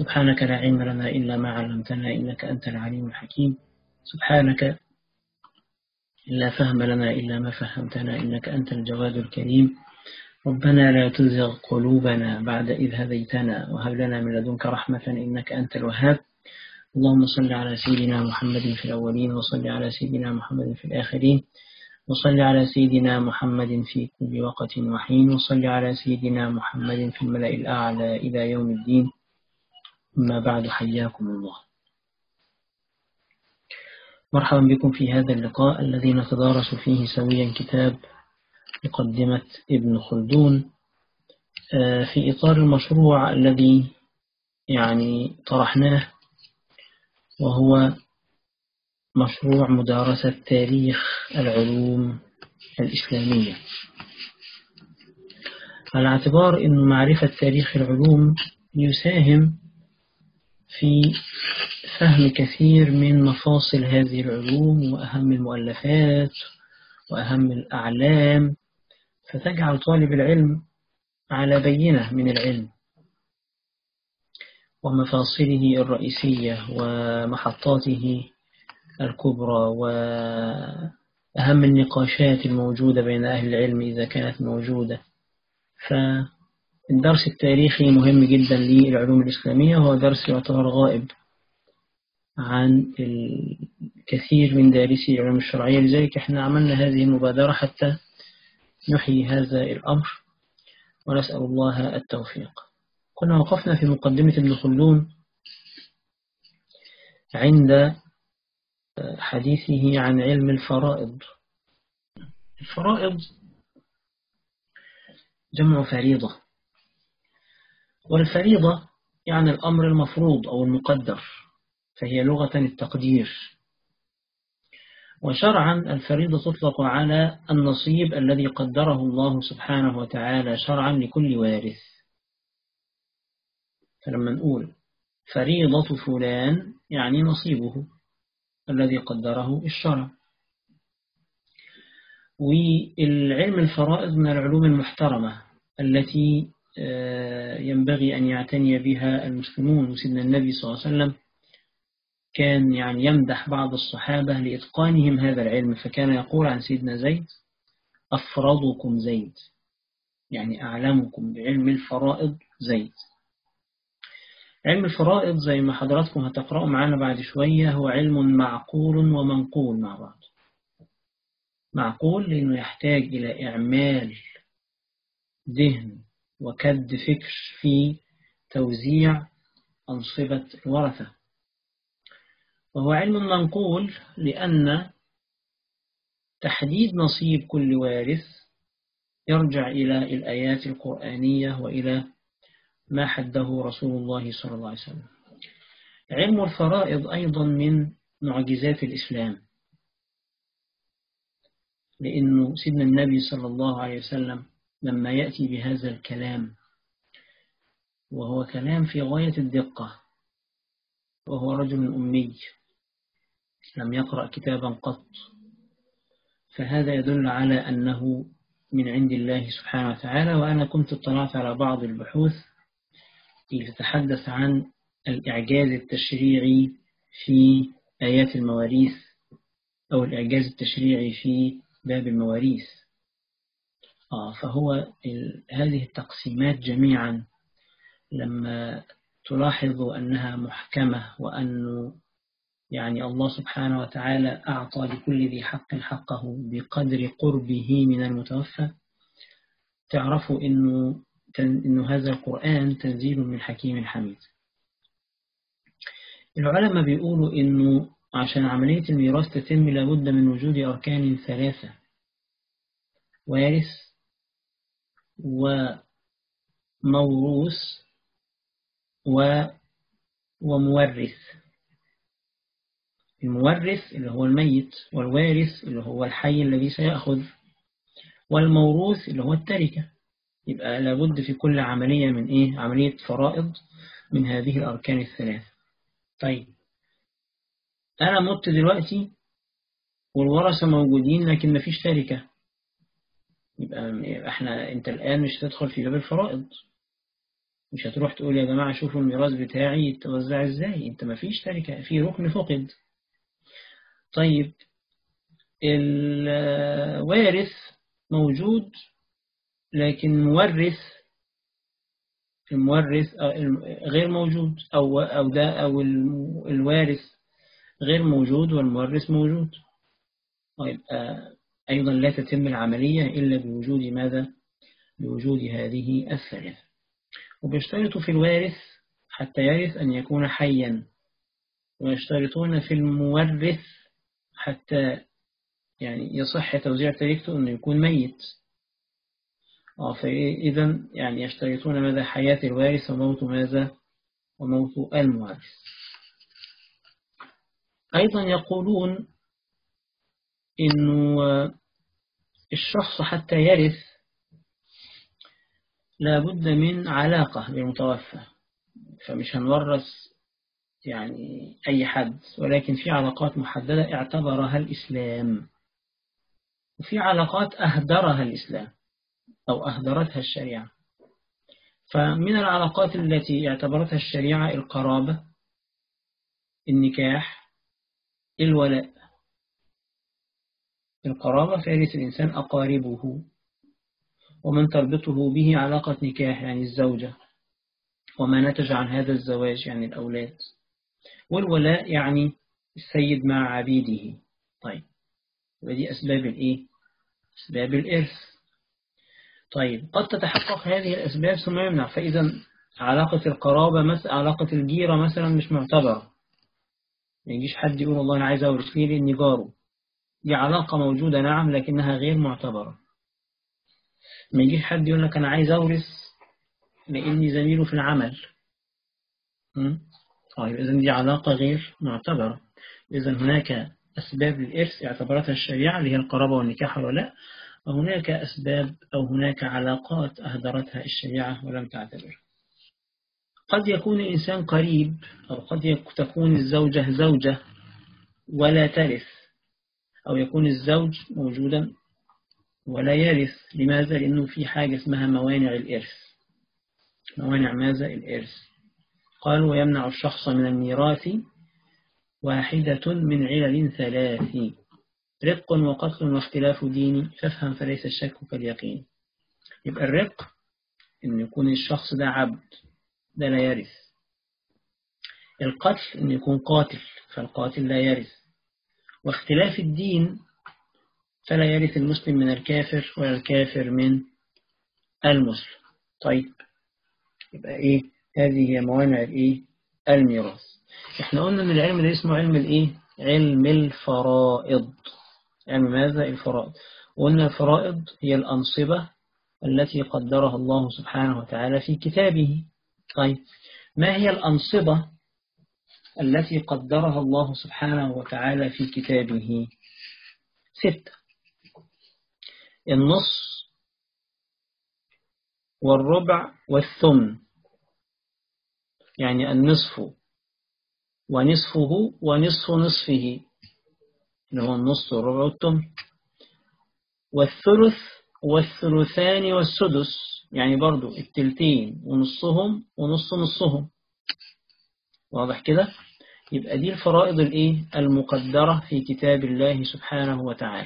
سبحانك لا علم لنا إلا ما علمتنا إنك أنت العليم الحكيم سبحانك لا فهم لنا إلا ما فهمتنا إنك أنت الجواد الكريم ربنا لا تزغ قلوبنا بعد إذ هديتنا وهب لنا من لدنك رحمة إنك أنت الوهاب اللهم صل على سيدنا محمد في الأولين وصل على سيدنا محمد في الآخرين وصل على سيدنا محمد في كل وقت وحين وصل على سيدنا محمد في الملأ الأعلى إلى يوم الدين أما بعد حياكم الله مرحبا بكم في هذا اللقاء الذي نتدارس فيه سويا كتاب مقدمة ابن خلدون آه، في إطار المشروع الذي يعني طرحناه وهو مشروع مدارسة تاريخ العلوم الإسلامية على اعتبار أن معرفة تاريخ العلوم يساهم في فهم كثير من مفاصل هذه العلوم وأهم المؤلفات وأهم الأعلام فتجعل طالب العلم على بينة من العلم ومفاصله الرئيسية ومحطاته الكبرى وأهم النقاشات الموجودة بين أهل العلم إذا كانت موجودة فالدرس التاريخي مهم جدا للعلوم الإسلامية هو درس يعتبر غائب عن الكثير من دارسي العلوم الشرعية لذلك احنا عملنا هذه المبادرة حتى نحيي هذا الأمر ونسأل الله التوفيق كنا وقفنا في مقدمة ابن خلدون عند حديثه عن علم الفرائض الفرائض جمع فريضة والفريضة يعني الأمر المفروض أو المقدر فهي لغة التقدير وشرعا الفريضة تطلق على النصيب الذي قدره الله سبحانه وتعالى شرعا لكل وارث فلما نقول فريضة فلان يعني نصيبه الذي قدره الشرع والعلم الفرائض من العلوم المحترمة التي آه، ينبغي أن يعتني بها المسلمون وسيدنا النبي صلى الله عليه وسلم كان يعني يمدح بعض الصحابة لإتقانهم هذا العلم فكان يقول عن سيدنا زيد أفرضكم زيد يعني أعلمكم بعلم الفرائض زيد علم الفرائض زي ما حضراتكم هتقرأوا معانا بعد شوية هو علم معقول ومنقول مع بعض معقول لأنه يحتاج إلى إعمال ذهن وكد فكر في توزيع أنصبة الورثة وهو علم منقول لأن تحديد نصيب كل وارث يرجع إلى الآيات القرآنية وإلى ما حده رسول الله صلى الله عليه وسلم علم الفرائض أيضا من معجزات الإسلام لأنه سيدنا النبي صلى الله عليه وسلم لما يأتي بهذا الكلام وهو كلام في غاية الدقة وهو رجل أمي لم يقرأ كتابا قط فهذا يدل على أنه من عند الله سبحانه وتعالى وأنا كنت اطلعت على بعض البحوث تتحدث عن الإعجاز التشريعي في آيات المواريث أو الإعجاز التشريعي في باب المواريث آه فهو هذه التقسيمات جميعا لما تلاحظ أنها محكمة وأن يعني الله سبحانه وتعالى أعطى لكل ذي حق حقه بقدر قربه من المتوفى تعرفوا أنه أنه هذا القرآن تنزيل من حكيم حميد العلماء بيقولوا أنه عشان عملية الميراث تتم لابد من وجود أركان ثلاثة وارث وموروث و ومورث المورث اللي هو الميت والوارث اللي هو الحي الذي سيأخذ والموروث اللي هو التركة يبقى لابد في كل عملية من إيه عملية فرائض من هذه الأركان الثلاث طيب أنا مت دلوقتي والورثة موجودين لكن مفيش تركة يبقى احنا انت الآن مش هتدخل في باب الفرائض مش هتروح تقول يا جماعة شوفوا الميراث بتاعي يتوزع ازاي انت ما فيش تركة في ركن فقد طيب الوارث موجود لكن مورث المورث غير موجود أو أو ده أو الوارث غير موجود والمورث موجود طيب أيضا لا تتم العملية إلا بوجود ماذا؟ بوجود هذه الثلاث وبيشترط في الوارث حتى يرث أن يكون حيا ويشترطون في المورث حتى يعني يصح توزيع تركته أنه يكون ميت آه، فإذا يعني يشترطون ماذا حياة الوارث وموت ماذا وموت الموارث أيضا يقولون إنه الشخص حتى يرث لابد من علاقة بالمتوفى فمش هنورث يعني أي حد ولكن في علاقات محددة اعتبرها الإسلام وفي علاقات أهدرها الإسلام أو أهدرتها الشريعة فمن العلاقات التي اعتبرتها الشريعة القرابة النكاح الولاء القرابة فيرث الإنسان أقاربه ومن تربطه به علاقة نكاح يعني الزوجة وما نتج عن هذا الزواج يعني الأولاد والولاء يعني السيد مع عبيده طيب ودي أسباب الإيه؟ أسباب الإرث طيب قد تتحقق هذه الأسباب ثم يمنع فإذا علاقة القرابة مثلا علاقة الجيرة مثلا مش معتبرة ما يجيش حد يقول والله أنا عايز أورث لي لأني جاره دي علاقة موجودة نعم لكنها غير معتبرة ما يجيش حد يقول لك أنا عايز أورث لأني زميله في العمل طيب إذا دي علاقة غير معتبرة إذا هناك أسباب للإرث اعتبرتها الشريعة اللي هي القرابة والنكاح ولا وهناك أسباب أو هناك علاقات أهدرتها الشريعة ولم تعتبر قد يكون الإنسان قريب أو قد تكون الزوجة زوجة ولا ترث أو يكون الزوج موجودا ولا يرث لماذا؟ لأنه في حاجة اسمها موانع الإرث موانع ماذا؟ الإرث قال ويمنع الشخص من الميراث واحدة من علل ثلاث رق وقتل واختلاف ديني فافهم فليس الشك كاليقين يبقى الرق إن يكون الشخص ده عبد ده لا يرث القتل إن يكون قاتل فالقاتل لا يرث واختلاف الدين فلا يرث المسلم من الكافر ولا الكافر من المسلم طيب يبقى إيه هذه هي موانع الإيه الميراث احنا قلنا ان العلم ده اسمه علم الايه علم الفرائض يعني ماذا الفرائض وقلنا الفرائض هي الأنصبة التي قدرها الله سبحانه وتعالى في كتابه طيب ما هي الأنصبة التي قدرها الله سبحانه وتعالى في كتابه ستة النص والربع والثمن يعني النصف ونصفه ونصف نصفه اللي هو النص والربع والثمن والثلث والثلثان والسدس يعني برضو التلتين ونصهم ونص نصهم واضح كده يبقى دي الفرائض الايه المقدرة في كتاب الله سبحانه وتعالى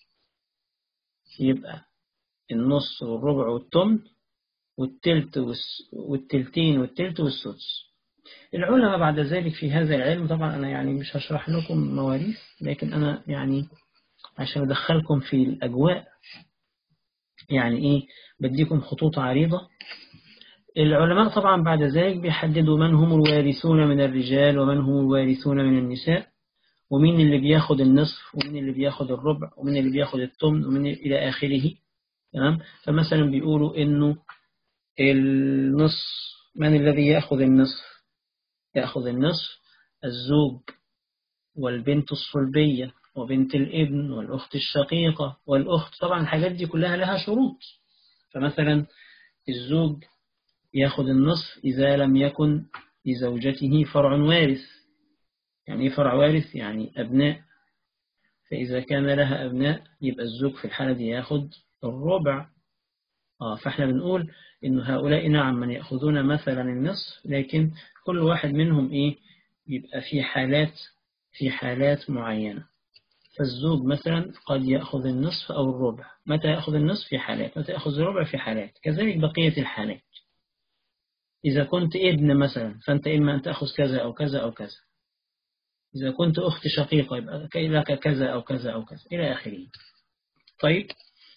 يبقى النص والربع والثمن والتلت والتلتين والتلت والسدس العلماء بعد ذلك في هذا العلم طبعا أنا يعني مش هشرح لكم مواريث لكن أنا يعني عشان أدخلكم في الأجواء يعني إيه بديكم خطوط عريضة العلماء طبعا بعد ذلك بيحددوا من هم الوارثون من الرجال ومن هم الوارثون من النساء ومين اللي بياخد النصف ومين اللي بياخد الربع ومين اللي بياخد الثمن ومن إلى آخره تمام فمثلا بيقولوا إنه النصف من الذي يأخذ النصف يأخذ النصف الزوج والبنت الصلبية وبنت الابن والأخت الشقيقة والأخت طبعا الحاجات دي كلها لها شروط فمثلا الزوج يأخذ النصف إذا لم يكن لزوجته فرع وارث يعني إيه فرع وارث يعني أبناء فإذا كان لها أبناء يبقى الزوج في الحالة دي ياخد الربع آه فإحنا بنقول إن هؤلاء نعم من يأخذون مثلا النصف لكن كل واحد منهم إيه بيبقى في حالات في حالات معينة فالزوج مثلا قد يأخذ النصف أو الربع متى يأخذ النصف في حالات متى يأخذ الربع في حالات كذلك بقية الحالات إذا كنت ابن مثلا فأنت إما أن تأخذ كذا أو كذا أو كذا إذا كنت أخت شقيقة يبقى لك كذا أو كذا أو كذا إلى آخره طيب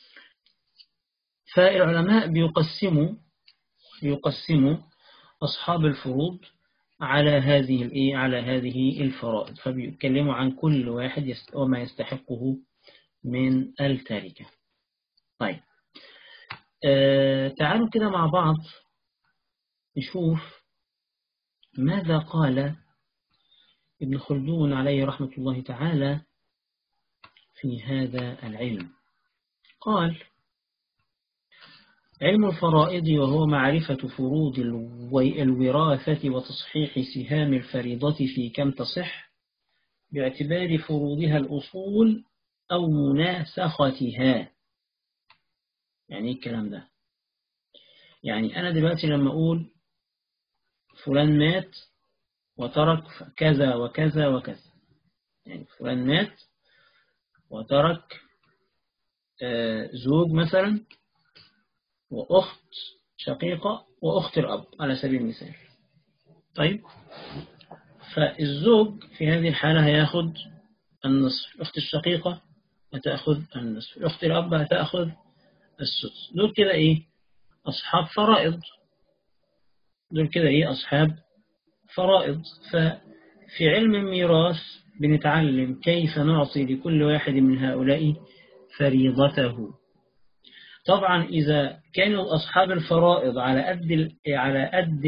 فالعلماء بيقسموا بيقسموا أصحاب الفروض على هذه الإيه على هذه الفرائض فبيتكلموا عن كل واحد وما يستحقه من التركة طيب آه تعالوا كده مع بعض نشوف ماذا قال ابن خلدون عليه رحمة الله تعالى في هذا العلم قال علم الفرائض وهو معرفة فروض الوراثة وتصحيح سهام الفريضة في كم تصح باعتبار فروضها الأصول أو مناسختها يعني ايه الكلام ده يعني أنا دلوقتي لما أقول فلان مات وترك كذا وكذا وكذا يعني فلان مات وترك آه، زوج مثلا وأخت شقيقة وأخت الأب على سبيل المثال طيب فالزوج في هذه الحالة هياخد النصف الأخت الشقيقة هتأخذ النصف الأخت الأب هتأخذ السدس دول كده إيه أصحاب فرائض دول كده إيه أصحاب فرائض ففي علم الميراث بنتعلم كيف نعطي لكل واحد من هؤلاء فريضته طبعا إذا كانوا أصحاب الفرائض على قد على قد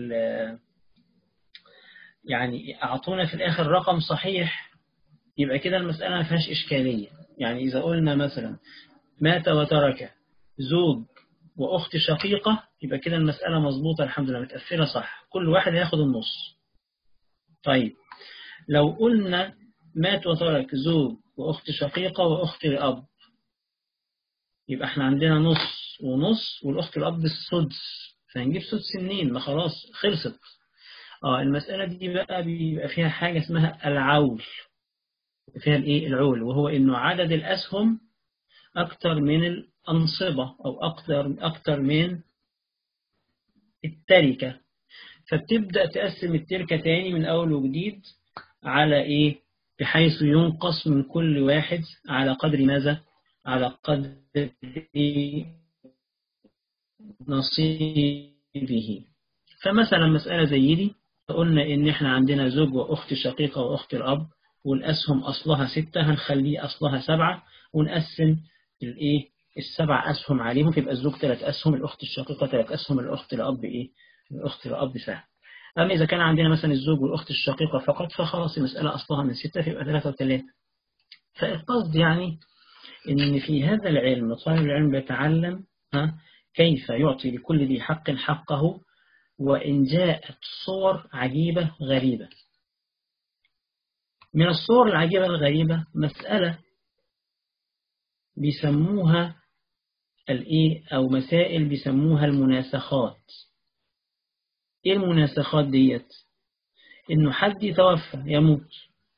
يعني أعطونا في الآخر رقم صحيح يبقى كده المسألة ما فيهاش إشكالية يعني إذا قلنا مثلا مات وترك زوج وأخت شقيقة يبقى كده المسألة مظبوطة الحمد لله متقفلة صح كل واحد ياخد النص طيب لو قلنا مات وترك زوج وأخت شقيقة وأخت الأب يبقى احنا عندنا نص ونص والأخت الأب السدس فهنجيب سدس منين ما خلاص خلصت اه المسألة دي بقى بيبقى فيها حاجة اسمها العول فيها الايه العول وهو انه عدد الأسهم أكتر من الأنصبة أو أكتر أكتر من التركة فبتبدأ تقسم التركة تاني من أول وجديد على إيه بحيث ينقص من كل واحد على قدر ماذا على قدر نصيبه فمثلا مسألة زي دي قلنا إن إحنا عندنا زوج وأخت شقيقة وأخت الأب والأسهم أصلها ستة هنخليه أصلها سبعة ونقسم الإيه السبع أسهم عليهم فيبقى الزوج ثلاث أسهم الأخت الشقيقة ثلاث أسهم الأخت الأب إيه الأخت الأب سهم أما إذا كان عندنا مثلا الزوج والأخت الشقيقة فقط فخلاص المسألة أصلها من ستة فيبقى ثلاثة وثلاثة فالقصد يعني إن في هذا العلم طالب العلم بيتعلم ها كيف يعطي لكل ذي حق حقه وإن جاءت صور عجيبة غريبة من الصور العجيبة الغريبة مسألة بيسموها الإيه أو مسائل بيسموها المناسخات إيه المناسخات ديت إنه حد يتوفى يموت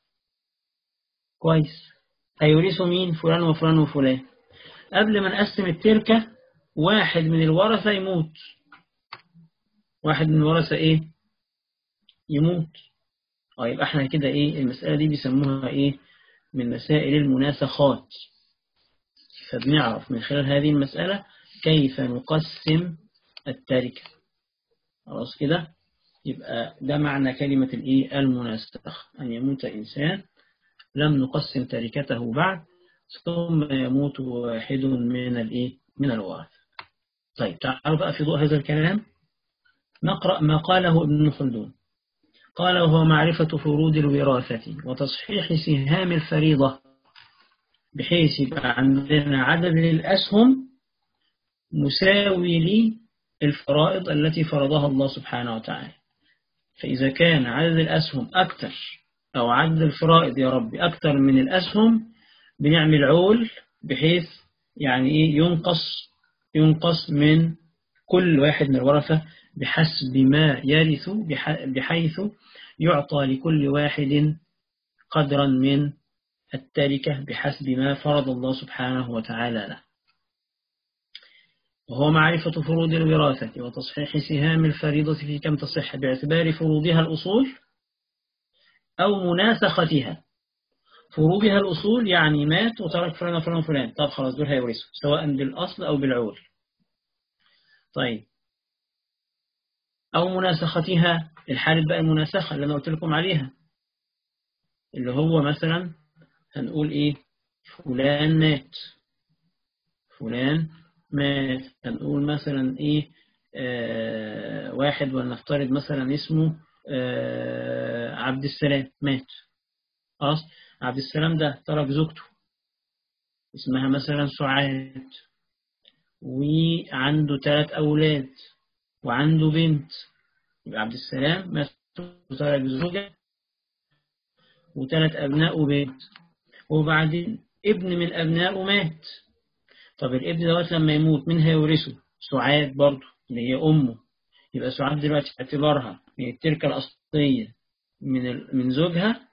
كويس هيورثوا مين فلان وفلان وفلان قبل ما نقسم التركة واحد من الورثة يموت واحد من الورثة إيه يموت اه يبقى احنا كده ايه المسألة دي بيسموها ايه من مسائل المناسخات فبنعرف من خلال هذه المسألة كيف نقسم التركة خلاص كده يبقى ده معنى كلمة الإيه المناسخ أن يموت إنسان لم نقسم تركته بعد ثم يموت واحد من الإيه من الوارث طيب تعالوا بقى في ضوء هذا الكلام نقرأ ما قاله ابن خلدون قال وهو معرفة فروض الوراثة وتصحيح سهام الفريضة بحيث يبقى عندنا عدد الأسهم مساوي للفرائض التي فرضها الله سبحانه وتعالى فإذا كان عدد الأسهم أكثر أو عدد الفرائض يا ربي أكثر من الأسهم بنعمل عول بحيث يعني إيه ينقص ينقص من كل واحد من الورثة بحسب ما يرث بحيث يعطى لكل واحد قدرا من التركة بحسب ما فرض الله سبحانه وتعالى له وهو معرفة فروض الوراثة وتصحيح سهام الفريضة في كم تصح باعتبار فروضها الأصول أو مناسختها فروضها الأصول يعني مات وترك فلان وفلان وفلان طب خلاص دول هيورثوا سواء بالأصل أو بالعول طيب أو مناسختها الحالة بقى المناسخة اللي أنا قلت لكم عليها اللي هو مثلا هنقول إيه فلان مات فلان مات هنقول مثلا إيه آه واحد ولنفترض مثلا اسمه آه عبد السلام مات خلاص عبد السلام ده ترك زوجته اسمها مثلا سعاد وعنده ثلاث أولاد وعنده بنت يبقى عبد السلام مات وترك زوجة وثلاث أبناء وبنت وبعدين ابن من أبنائه مات طب الابن دوت لما يموت مين هيورثه؟ سعاد برضه اللي هي أمه يبقى سعاد دلوقتي اعتبارها من التركة الأصلية من من زوجها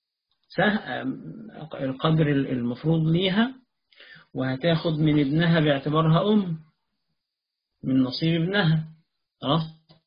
القدر المفروض ليها وهتاخد من ابنها باعتبارها أم من نصيب ابنها خلاص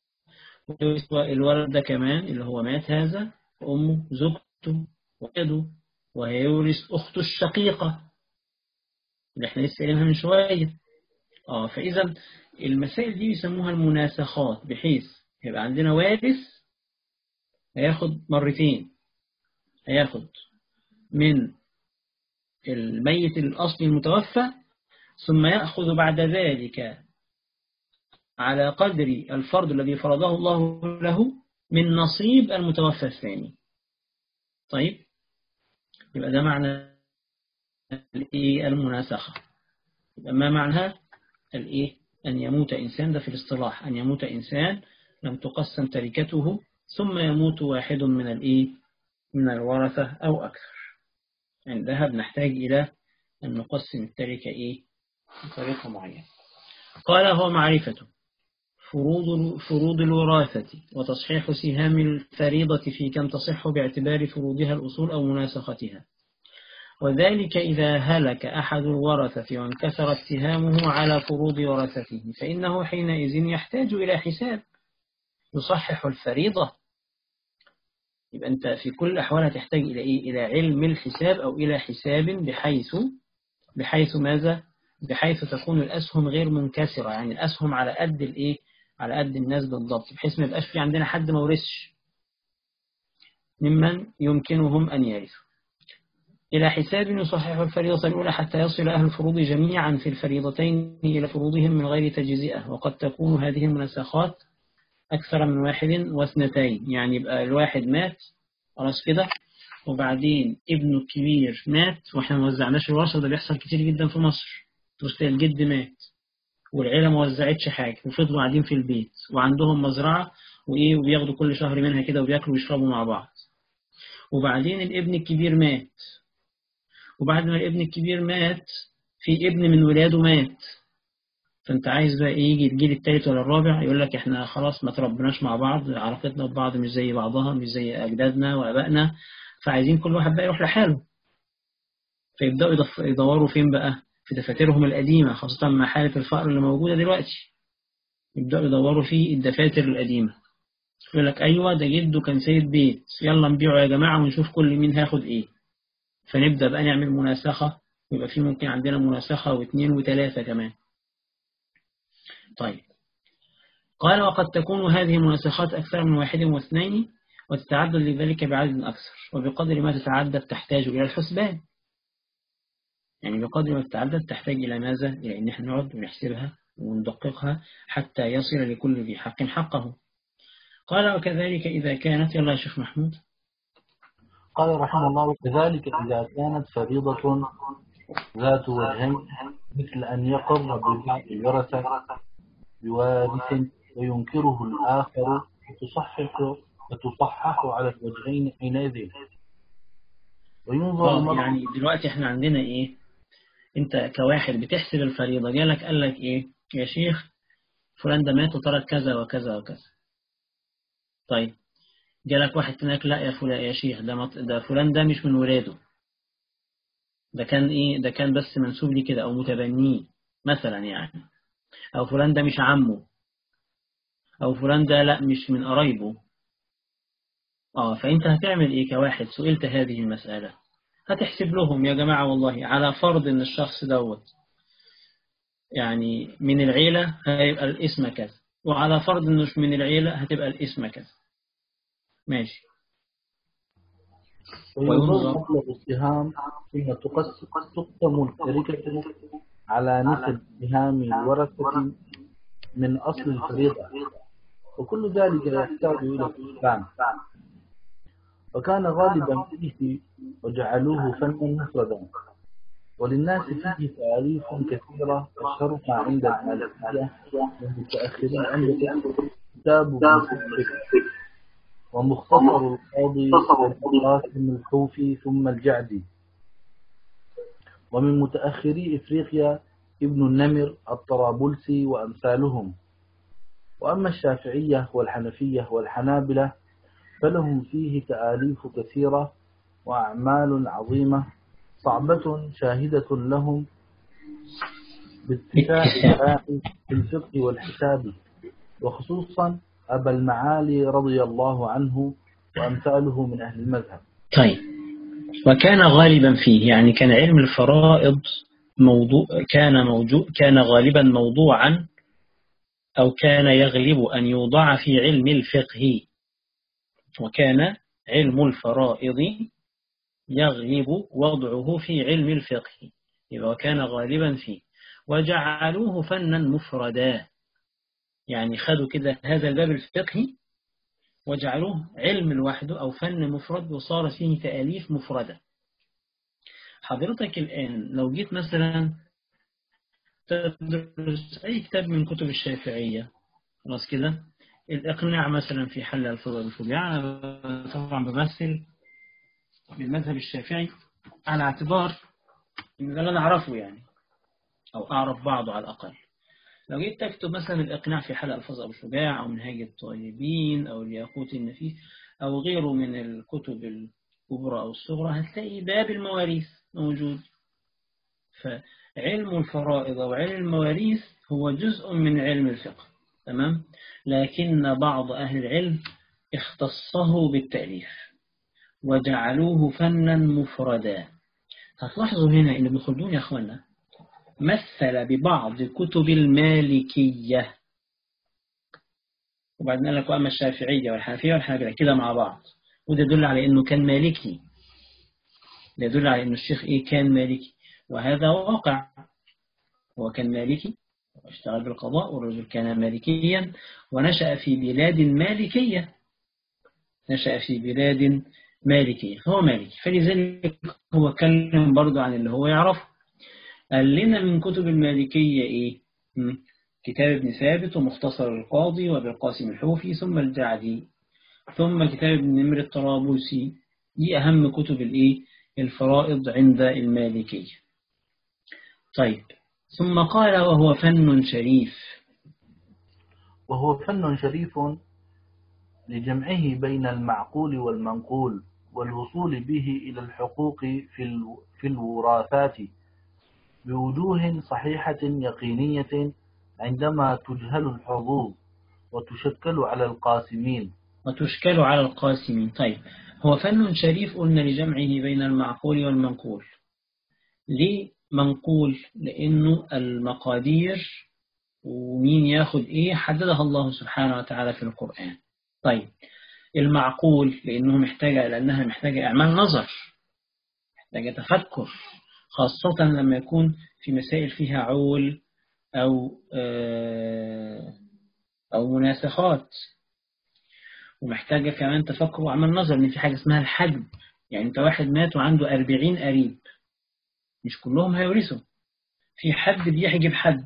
الولد ده كمان اللي هو مات هذا أمه زوجته ويده وهيورث أخته الشقيقة اللي احنا لسه قايلينها من شوية اه فإذا المسائل دي بيسموها المناسخات بحيث يبقى عندنا وارث هياخد مرتين هياخد من الميت الأصلي المتوفى ثم يأخذ بعد ذلك على قدر الفرض الذي فرضه الله له من نصيب المتوفى الثاني طيب يبقى ده معنى المناسخة يبقى ما معناها الإيه أن يموت إنسان ده في الاصطلاح أن يموت إنسان لم تقسم تركته ثم يموت واحد من الإيه من الورثة أو أكثر عندها بنحتاج إلى أن نقسم التركة إيه بطريقة معينة قال هو معرفة فروض فروض الوراثة وتصحيح سهام الفريضة في كم تصح باعتبار فروضها الأصول أو مناسختها وذلك إذا هلك أحد الورثة وانكسرت سهامه على فروض ورثته فإنه حينئذ يحتاج إلى حساب يصحح الفريضة يبقى أنت في كل الأحوال هتحتاج إلى إيه؟ إلى علم الحساب أو إلى حساب بحيث بحيث ماذا؟ بحيث تكون الأسهم غير منكسرة يعني الأسهم على قد الإيه؟ على قد الناس بالضبط بحيث ما يبقاش في عندنا حد ما ورثش ممن يمكنهم أن يرثوا إلى حساب يصحح الفريضة الأولى حتى يصل أهل الفروض جميعا في الفريضتين إلى فروضهم من غير تجزئة وقد تكون هذه المنسخات أكثر من واحد واثنتين يعني يبقى الواحد مات خلاص كده وبعدين ابنه الكبير مات واحنا ما وزعناش الورثة ده بيحصل كتير جدا في مصر تلاقي الجد مات والعيلة ما وزعتش حاجة وفضلوا قاعدين في البيت وعندهم مزرعة وإيه وبياخدوا كل شهر منها كده وبياكلوا ويشربوا مع بعض وبعدين الابن الكبير مات وبعد ما الابن الكبير مات في ابن من ولاده مات فانت عايز بقى ايه يجي الجيل الثالث ولا الرابع يقول لك احنا خلاص ما تربناش مع بعض علاقتنا ببعض مش زي بعضها مش زي اجدادنا وابائنا فعايزين كل واحد بقى يروح لحاله فيبداوا يدوروا فين بقى في دفاترهم القديمة خاصة مع حالة الفقر اللي موجودة دلوقتي يبدأوا يدوروا في الدفاتر القديمة يقول لك أيوة ده جده كان سيد بيت يلا نبيعه يا جماعة ونشوف كل مين هياخد إيه فنبدأ بقى نعمل مناسخة ويبقى في ممكن عندنا مناسخة واثنين وثلاثة كمان طيب قال وقد تكون هذه المناسخات أكثر من واحد واثنين وتتعدد لذلك بعدد أكثر وبقدر ما تتعدد تحتاج إلى الحسبان يعني بقدر ما تتعدد تحتاج إلى ماذا؟ إلى أن احنا نقعد ونحسبها وندققها حتى يصل لكل ذي حق حقه قال وكذلك إذا كانت يلا يا شيخ محمود قال رحمه الله كذلك إذا كانت فريضة ذات وجهين مثل أن يقر ببعض الورثة بوارث وينكره الآخر وتصحح وتصحح على الوجهين حينئذ وينظر يعني دلوقتي احنا عندنا ايه انت كواحد بتحسب الفريضة جالك قال لك ايه يا شيخ فلان ده مات وترك كذا وكذا وكذا طيب جالك واحد هناك لا يا فلان يا شيخ ده مط... ده فلان ده مش من ولاده ده كان ايه ده كان بس منسوب لي كده او متبنيه مثلا يعني او فلان ده مش عمه او فلان ده لا مش من قرايبه اه فانت هتعمل ايه كواحد سئلت هذه المسألة هتحسب لهم يا جماعة والله على فرض ان الشخص دوت يعني من العيلة هيبقى الاسم كذا وعلى فرض انه مش من العيلة هتبقى الاسم كذا ماشي وينظم مطلب السهام ثم تقسم تقسم التركة على مثل سهام الورثة من أصل الفريضة وكل ذلك يحتاج إلى استفهام وكان غالبا فيه وجعلوه فنا مفردا وللناس فيه تأليف كثيرة أشهرها عند المالكية والمتأخرين عند كتاب ومختصر القاضي والقاسم الحوفي ثم الجعدي ومن متأخري إفريقيا ابن النمر الطرابلسي وأمثالهم وأما الشافعية والحنفية والحنابلة فلهم فيه تآليف كثيرة وأعمال عظيمة صعبة شاهدة لهم باتفاق في الفقه والحساب وخصوصا أبا المعالي رضي الله عنه وأمثاله من أهل المذهب طيب وكان غالبا فيه يعني كان علم الفرائض موضوع كان موضوع كان غالبا موضوعا أو كان يغلب أن يوضع في علم الفقه وكان علم الفرائض يغلب وضعه في علم الفقه وكان غالبا فيه وجعلوه فنا مفردا يعني خدوا كده هذا الباب الفقهي وجعلوه علم لوحده أو فن مفرد وصار فيه تأليف مفردة حضرتك الآن لو جيت مثلا تدرس أي كتاب من كتب الشافعية خلاص كده الإقناع مثلا في حل الفضل الفجاع أنا طبعا بمثل بالمذهب الشافعي على اعتبار إن ده اللي أنا أعرفه يعني أو أعرف بعضه على الأقل لو جيت تكتب مثلا الإقناع في حل ألفاظ أبو شجاع أو منهاج الطيبين أو الياقوت النفيس أو غيره من الكتب الكبرى أو الصغرى هتلاقي باب المواريث موجود فعلم الفرائض وعلم المواريث هو جزء من علم الفقه تمام لكن بعض أهل العلم اختصه بالتأليف وجعلوه فنا مفردا هتلاحظوا هنا ان ابن خلدون يا اخوانا مثل ببعض كتب المالكية وبعدين قال لك وأما الشافعية والحنفية والحنابلة كده مع بعض وده يدل على أنه كان مالكي ده يدل على أنه الشيخ إيه كان مالكي وهذا واقع هو كان مالكي واشتغل بالقضاء والرجل كان مالكيا ونشأ في بلاد مالكية نشأ في بلاد مالكية هو مالكي فلذلك هو كلم برضه عن اللي هو يعرفه قال لنا من كتب المالكية إيه كتاب ابن ثابت ومختصر القاضي وبالقاسم الحوفي ثم الجعدي ثم كتاب ابن نمر الطرابلسي دي أهم كتب الإيه الفرائض عند المالكية طيب ثم قال وهو فن شريف وهو فن شريف لجمعه بين المعقول والمنقول والوصول به إلى الحقوق في الوراثات بوجوه صحيحة يقينية عندما تجهل الحظوظ وتشكل على القاسمين وتشكل على القاسمين طيب هو فن شريف قلنا لجمعه بين المعقول والمنقول ليه منقول لأنه المقادير ومين ياخد إيه حددها الله سبحانه وتعالى في القرآن طيب المعقول لأنه محتاجة لأنها محتاجة إعمال نظر محتاجة تفكر خاصة لما يكون في مسائل فيها عول أو أو مناسخات ومحتاجة كمان تفكر وعمل نظر إن في حاجة اسمها الحجب يعني أنت واحد مات وعنده أربعين قريب مش كلهم هيورثوا في حد بيحجب حد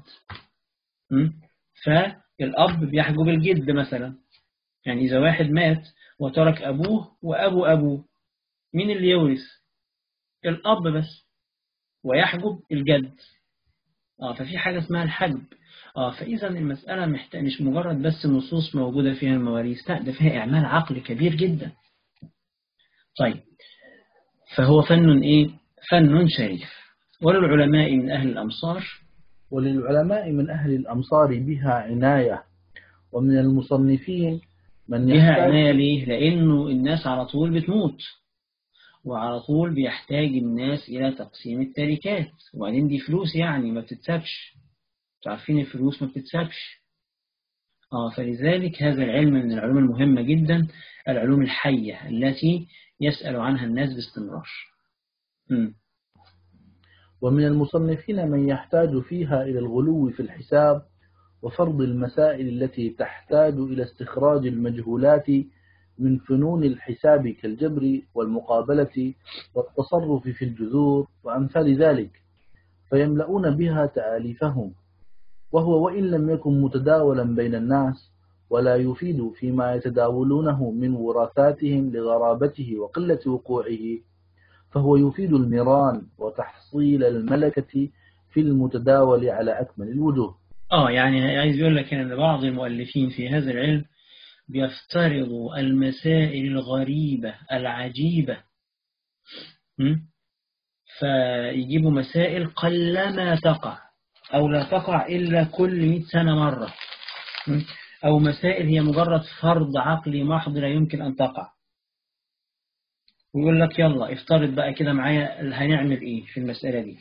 فالأب بيحجب الجد مثلا يعني إذا واحد مات وترك أبوه وأبو أبوه مين اللي يورث الأب بس ويحجب الجد اه ففي حاجة اسمها الحجب اه فإذا المسألة محتاج مش مجرد بس نصوص موجودة فيها المواريث لا ده فيها إعمال عقل كبير جدا طيب فهو فن إيه فن شريف وللعلماء من أهل الأمصار وللعلماء من أهل الأمصار بها عناية ومن المصنفين من بها يحتاج عناية ليه لأنه الناس على طول بتموت وعلى طول بيحتاج الناس إلى تقسيم التركات وبعدين دي فلوس يعني ما بتتسابش انتوا عارفين الفلوس ما بتتسابش آه فلذلك هذا العلم من العلوم المهمة جدا العلوم الحية التي يسأل عنها الناس باستمرار مم. ومن المصنفين من يحتاج فيها إلى الغلو في الحساب وفرض المسائل التي تحتاج إلى استخراج المجهولات من فنون الحساب كالجبر والمقابلة والتصرف في الجذور وأمثال ذلك فيملؤون بها تآليفهم وهو وإن لم يكن متداولا بين الناس ولا يفيد فيما يتداولونه من وراثاتهم لغرابته وقلة وقوعه فهو يفيد المران وتحصيل الملكة في المتداول على أكمل الوجوه آه يعني عايز يقول لك أن بعض المؤلفين في هذا العلم بيفترضوا المسائل الغريبة العجيبة م? فيجيبوا مسائل قلما تقع أو لا تقع إلا كل 100 سنة مرة م? أو مسائل هي مجرد فرض عقلي محض لا يمكن أن تقع ويقول لك يلا افترض بقى كده معايا هنعمل ايه في المسألة دي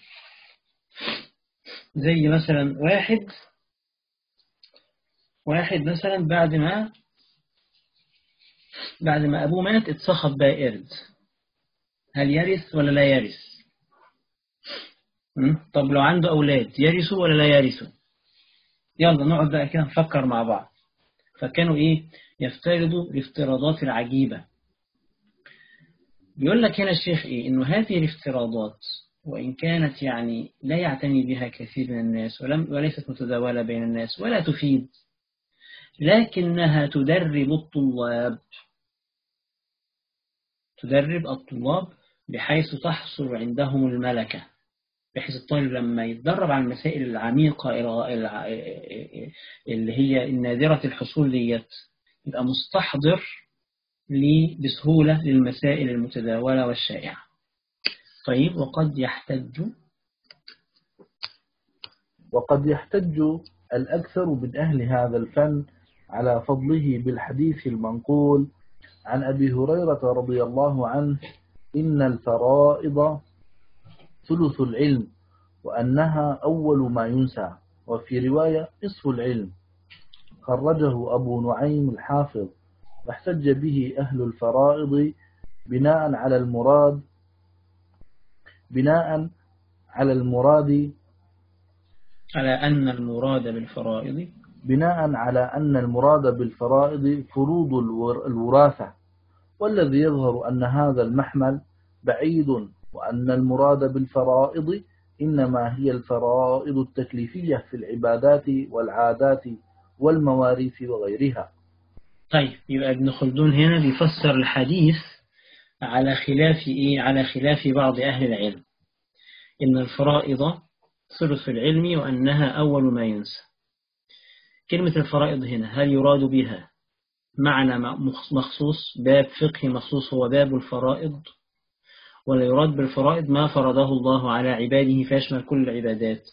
زي مثلا واحد واحد مثلا بعد ما بعد ما أبوه مات اتصخب بقى قرد هل يرث ولا لا يرث م? طب لو عنده أولاد يرثوا ولا لا يرثوا يلا نقعد بقى كده نفكر مع بعض فكانوا إيه يفترضوا الافتراضات العجيبة بيقول لك هنا الشيخ إيه إنه هذه الافتراضات وإن كانت يعني لا يعتني بها كثير من الناس ولم وليست متداولة بين الناس ولا تفيد لكنها تدرب الطلاب تدرب الطلاب بحيث تحصل عندهم الملكة بحيث الطالب لما يتدرب على المسائل العميقة اللي هي النادرة الحصول ديت يبقى مستحضر بسهولة للمسائل المتداولة والشائعة طيب وقد يحتج وقد يحتج الأكثر من أهل هذا الفن على فضله بالحديث المنقول عن أبي هريرة رضي الله عنه إن الفرائض ثلث العلم وأنها أول ما ينسى وفي رواية نصف العلم خرجه أبو نعيم الحافظ واحتج به أهل الفرائض بناء على المراد بناء على المراد على أن المراد بالفرائض بناء على أن المراد بالفرائض فروض الوراثة والذي يظهر أن هذا المحمل بعيد وأن المراد بالفرائض إنما هي الفرائض التكليفية في العبادات والعادات والمواريث وغيرها طيب يبقى ابن خلدون هنا بيفسر الحديث على خلاف إيه؟ على خلاف بعض أهل العلم إن الفرائض ثلث العلم وأنها أول ما ينسى كلمة الفرائض هنا هل يراد بها معنى مخصوص باب فقهي مخصوص هو باب الفرائض ولا يراد بالفرائض ما فرضه الله على عباده فيشمل كل العبادات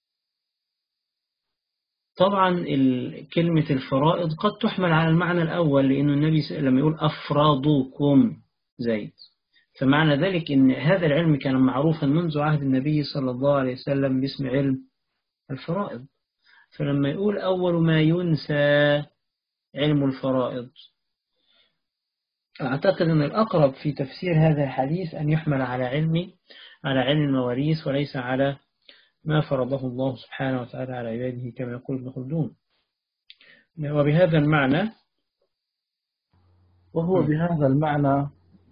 طبعا كلمة الفرائض قد تحمل على المعنى الأول لأن النبي لما يقول أفرادكم زيد فمعنى ذلك أن هذا العلم كان معروفا منذ عهد النبي صلى الله عليه وسلم باسم علم الفرائض فلما يقول أول ما ينسى علم الفرائض أعتقد أن الأقرب في تفسير هذا الحديث أن يحمل على علم على علم المواريث وليس على ما فرضه الله سبحانه وتعالى على عباده كما يقول ابن خلدون وبهذا المعنى وهو بهذا المعنى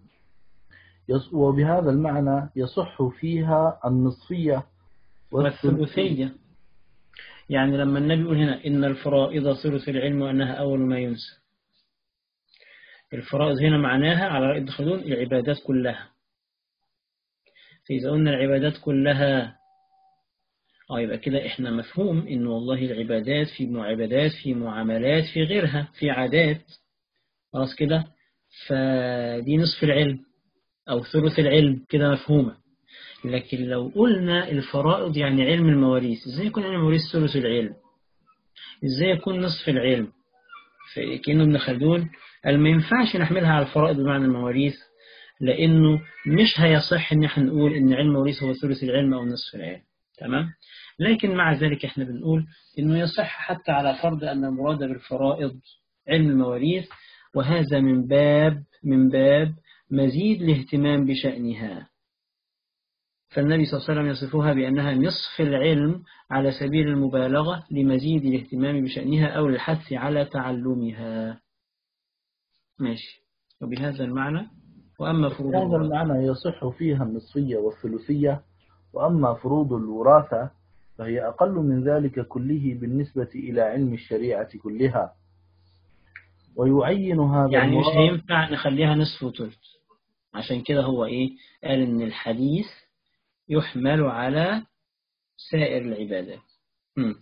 وبهذا المعنى يصح فيها النصفية والثلثية يعني لما النبي يقول هنا إن الفرائض ثلث العلم وأنها أول ما ينسى الفرائض هنا معناها على رأي خلدون العبادات كلها فإذا قلنا العبادات كلها اه يبقى كده احنا مفهوم ان والله العبادات في معبادات في معاملات في غيرها في عادات خلاص كده فدي نصف العلم او ثلث العلم كده مفهومة لكن لو قلنا الفرائض يعني علم المواريث ازاي يكون علم المواريث ثلث العلم ازاي يكون نصف العلم كأنه ابن خلدون قال ما ينفعش نحملها على الفرائض بمعنى المواريث لأنه مش هيصح إن احنا نقول إن علم المواريث هو ثلث العلم أو نصف العلم تمام لكن مع ذلك احنا بنقول إنه يصح حتى على فرض أن المراد بالفرائض علم المواريث وهذا من باب من باب مزيد الاهتمام بشأنها فالنبي صلى الله عليه وسلم يصفها بأنها نصف العلم على سبيل المبالغة لمزيد الاهتمام بشأنها أو الحث على تعلمها ماشي وبهذا المعنى وأما فروض هذا المعنى يصح فيها النصفية والثلثية وأما فروض الوراثة فهي أقل من ذلك كله بالنسبة إلى علم الشريعة كلها ويعين هذا يعني مش المراد هينفع نخليها نصف وثلث عشان كده هو إيه قال إن الحديث يحمل على سائر العبادات مم.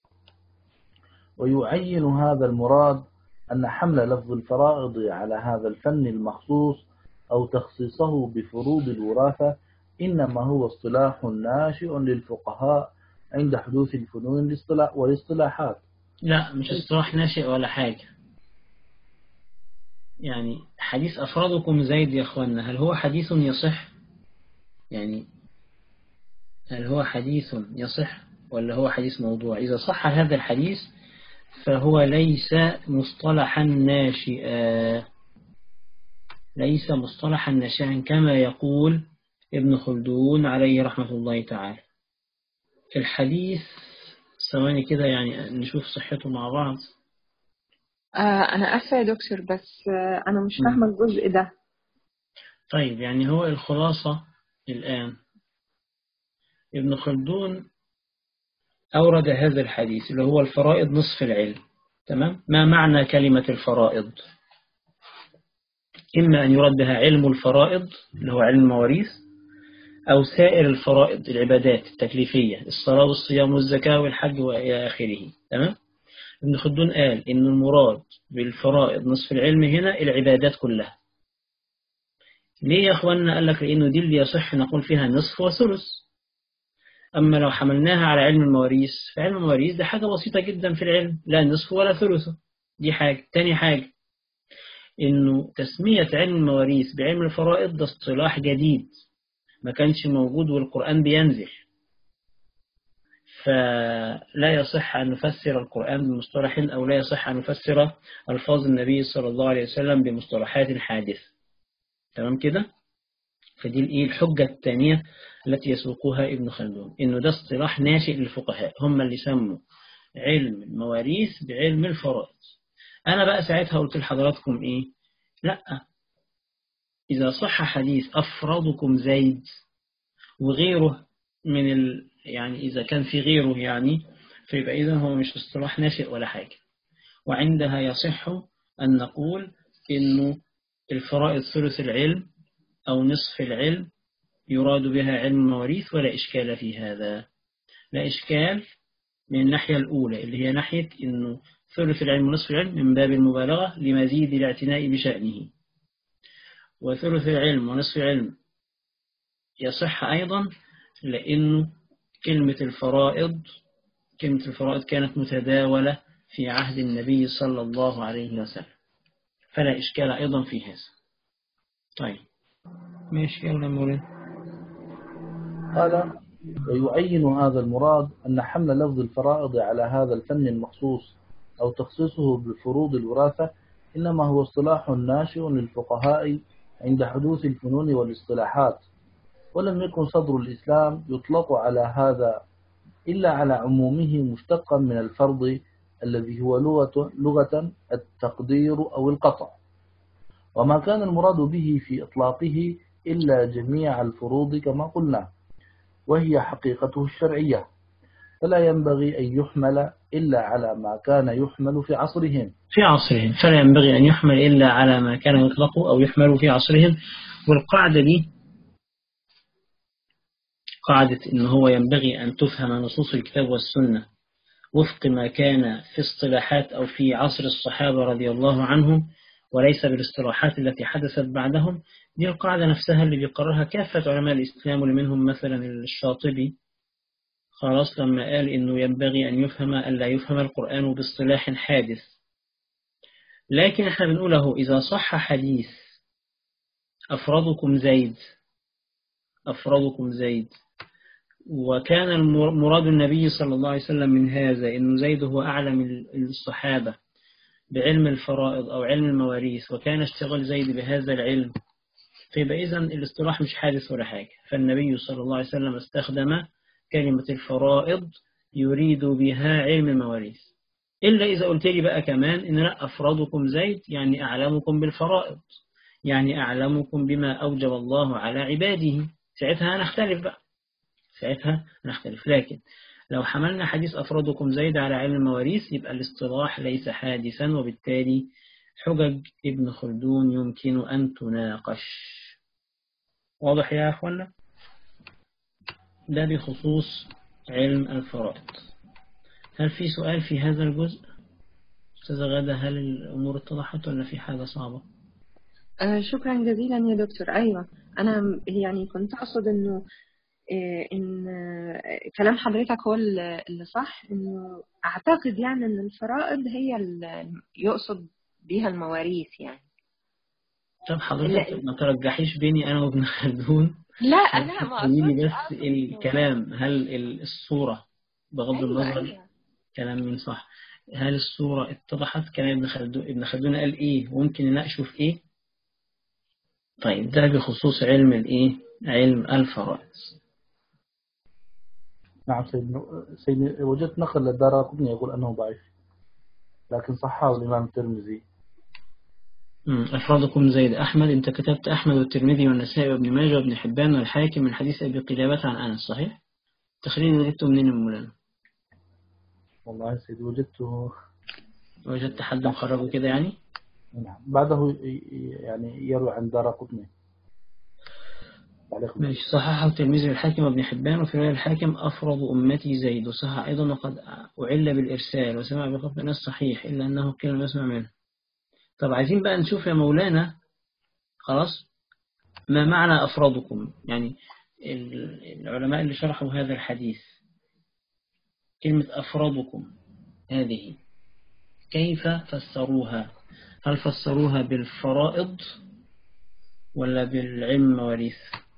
ويعين هذا المراد أن حمل لفظ الفرائض على هذا الفن المخصوص أو تخصيصه بفروض الوراثة إنما هو اصطلاح ناشئ للفقهاء عند حدوث الفنون الاصطلاح والاصطلاحات لا مش اصطلاح ناشئ ولا حاجة يعني حديث أفرادكم زيد يا أخوانا هل هو حديث يصح يعني هل هو حديث يصح ولا هو حديث موضوع إذا صح هذا الحديث فهو ليس مصطلحا ناشئا ليس مصطلحا ناشئا كما يقول ابن خلدون عليه رحمة الله تعالى الحديث ثواني كده يعني نشوف صحته مع بعض آه أنا آسفة يا دكتور بس آه أنا مش مم. فاهمة الجزء ده طيب يعني هو الخلاصة الآن ابن خلدون أورد هذا الحديث اللي هو الفرائض نصف العلم تمام ما معنى كلمة الفرائض إما أن يرد بها علم الفرائض اللي هو علم المواريث أو سائر الفرائض العبادات التكليفية الصلاة والصيام والزكاة والحج وإلى آخره تمام ابن خلدون قال إن المراد بالفرائض نصف العلم هنا العبادات كلها ليه يا أخوانا قال لك لأنه دي اللي يصح نقول فيها نصف وثلث أما لو حملناها على علم المواريث فعلم المواريث ده حاجة بسيطة جدا في العلم لا نصف ولا ثلث دي حاجة تاني حاجة إنه تسمية علم المواريث بعلم الفرائض ده اصطلاح جديد ما كانش موجود والقرآن بينزل فلا يصح أن نفسر القرآن بمصطلح أو لا يصح أن نفسر ألفاظ النبي صلى الله عليه وسلم بمصطلحات حادثة تمام كده فدي الايه الحجة الثانية التي يسوقها ابن خلدون إنه ده اصطلاح ناشئ للفقهاء هم اللي سموا علم المواريث بعلم الفرائض أنا بقى ساعتها قلت لحضراتكم إيه لا إذا صح حديث أفرادكم زيد وغيره من ال... يعني إذا كان في غيره يعني فيبقى إذا هو مش اصطلاح ناشئ ولا حاجة وعندها يصح أن نقول إنه الفرائض ثلث العلم أو نصف العلم يراد بها علم المواريث ولا إشكال في هذا لا إشكال من الناحية الأولى اللي هي ناحية أنه ثلث العلم ونصف العلم من باب المبالغة لمزيد الاعتناء بشأنه وثلث العلم ونصف العلم يصح أيضا لأنه كلمة الفرائض كلمة الفرائض كانت متداولة في عهد النبي صلى الله عليه وسلم فلا إشكال أيضا في هذا طيب ماشي يلا مولين قال ويعين هذا المراد أن حمل لفظ الفرائض على هذا الفن المخصوص أو تخصيصه بفروض الوراثة إنما هو اصطلاح ناشئ للفقهاء عند حدوث الفنون والاصطلاحات ولم يكن صدر الإسلام يطلق على هذا إلا على عمومه مشتقا من الفرض الذي هو لغة, لغة التقدير أو القطع وما كان المراد به في إطلاقه إلا جميع الفروض كما قلنا وهي حقيقته الشرعية فلا ينبغي أن يحمل إلا على ما كان يحمل في عصرهم في عصرهم فلا ينبغي أن يحمل إلا على ما كان يطلق أو يحمل في عصرهم والقاعدة دي قاعدة إن هو ينبغي أن تفهم نصوص الكتاب والسنة وفق ما كان في اصطلاحات أو في عصر الصحابة رضي الله عنهم وليس بالاصطلاحات التي حدثت بعدهم دي القاعدة نفسها اللي بيقررها كافة علماء الإسلام ومنهم مثلا الشاطبي خلاص لما قال إنه ينبغي أن يفهم ألا يفهم القرآن باصطلاح حادث لكن احنا بنقوله إذا صح حديث أفرادكم زيد أفرادكم زيد وكان مراد النبي صلى الله عليه وسلم من هذا إنه زيد هو أعلم الصحابة بعلم الفرائض أو علم المواريث وكان اشتغل زيد بهذا العلم فيبقى إذن الاصطلاح مش حادث ولا حاجة فالنبي صلى الله عليه وسلم استخدم كلمة الفرائض يريد بها علم المواريث إلا إذا قلت لي بقى كمان إن لا أفرادكم زيد يعني أعلمكم بالفرائض يعني أعلمكم بما أوجب الله على عباده ساعتها هنختلف بقى ساعتها نختلف لكن لو حملنا حديث أفرادكم زيد على علم المواريث يبقى الاصطلاح ليس حادثا وبالتالي حجج ابن خلدون يمكن أن تناقش واضح يا أخوانا ده بخصوص علم الفرائض هل في سؤال في هذا الجزء أستاذة غادة هل الأمور اتضحت ولا في حاجة صعبة آه شكرا جزيلا يا دكتور أيوة أنا يعني كنت أقصد إنه إيه إن كلام حضرتك هو اللي صح إنه أعتقد يعني إن الفرائض هي اللي يقصد بيها المواريث يعني طب حضرتك ما ترجحيش بيني أنا وابن خلدون لا لا ما قولي بس الكلام هل الصورة بغض أيوة النظر أيوة. كلام مين صح هل الصورة اتضحت كلام ابن خلدون ابن خلدون قال إيه وممكن نناقشه في إيه طيب ده بخصوص علم الإيه علم الفرائض نعم سيدنا سيدنا وجدت نقل للدار قطني يقول أنه ضعيف لكن صححه الإمام الترمذي أفرادكم زيد أحمد أنت كتبت أحمد والترمذي والنسائي وابن ماجه وابن حبان والحاكم من حديث أبي قلابة عن أنس صحيح؟ تخريج وجدته منين يا مولانا؟ والله يا سيدي وجدته وجدت حد مخرجه كده يعني؟ نعم بعده يعني يروي عن دار قطني ماشي صححه الترمذي والحاكم وابن حبان وفي رواية الحاكم أفرض أمتي زيد وصح أيضا وقد أعل بالإرسال وسمع بخط ناس صحيح إلا أنه كلمة يسمع منه طب عايزين بقى نشوف يا مولانا خلاص ما معنى أفرادكم يعني العلماء اللي شرحوا هذا الحديث كلمة أفرادكم هذه كيف فسروها هل فسروها بالفرائض ولا بالعلم مواريث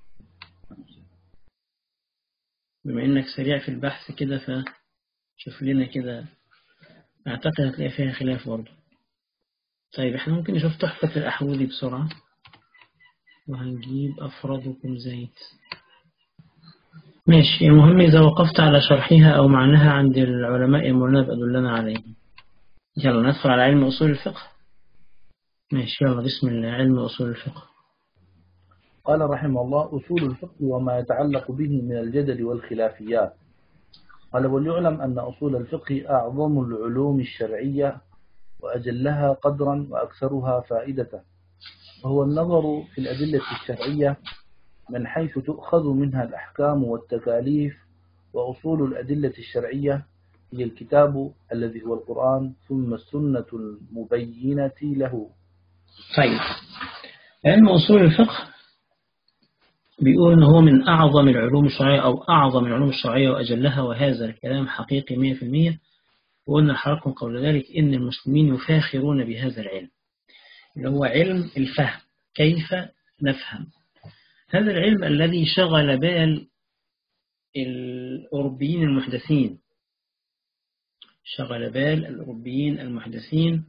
بما انك سريع في البحث كده فشوف لنا كده اعتقد هتلاقي فيها خلاف برضه طيب احنا ممكن نشوف تحفة الأحوذي بسرعة وهنجيب أفرادكم زيت ماشي المهم إذا وقفت على شرحها أو معناها عند العلماء يمرنا بأدلنا عليه يلا ندخل على علم أصول الفقه ماشي يلا بسم الله علم أصول الفقه قال رحمه الله أصول الفقه وما يتعلق به من الجدل والخلافيات قال وليعلم أن أصول الفقه أعظم العلوم الشرعية وأجلها قدرا وأكثرها فائدة وهو النظر في الأدلة الشرعية من حيث تؤخذ منها الأحكام والتكاليف وأصول الأدلة الشرعية هي الكتاب الذي هو القرآن ثم السنة المبينة له طيب علم أصول الفقه بيقول إن هو من أعظم العلوم الشرعية أو أعظم العلوم الشرعية وأجلها وهذا الكلام حقيقي 100% وقلنا لحضراتكم قبل ذلك إن المسلمين يفاخرون بهذا العلم اللي هو علم الفهم كيف نفهم هذا العلم الذي شغل بال الأوروبيين المحدثين شغل بال الأوروبيين المحدثين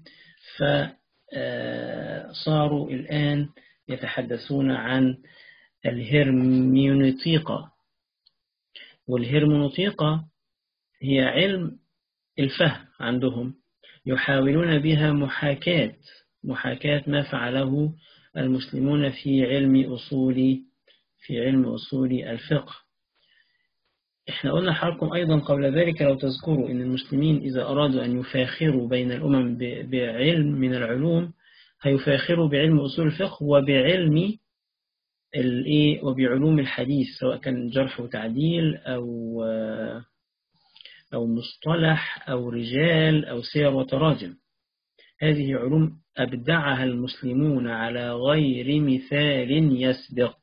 فصاروا الآن يتحدثون عن الهرميونيطيقة والهرمونوطيقة هي علم الفهم عندهم يحاولون بها محاكاة محاكاة ما فعله المسلمون في علم أصول في علم أصول الفقه احنا قلنا حركم أيضا قبل ذلك لو تذكروا أن المسلمين إذا أرادوا أن يفاخروا بين الأمم بعلم من العلوم هيفاخروا بعلم أصول الفقه وبعلم الايه وبعلوم الحديث سواء كان جرح وتعديل أو أو مصطلح أو رجال أو سير وتراجم هذه علوم أبدعها المسلمون على غير مثال يسبق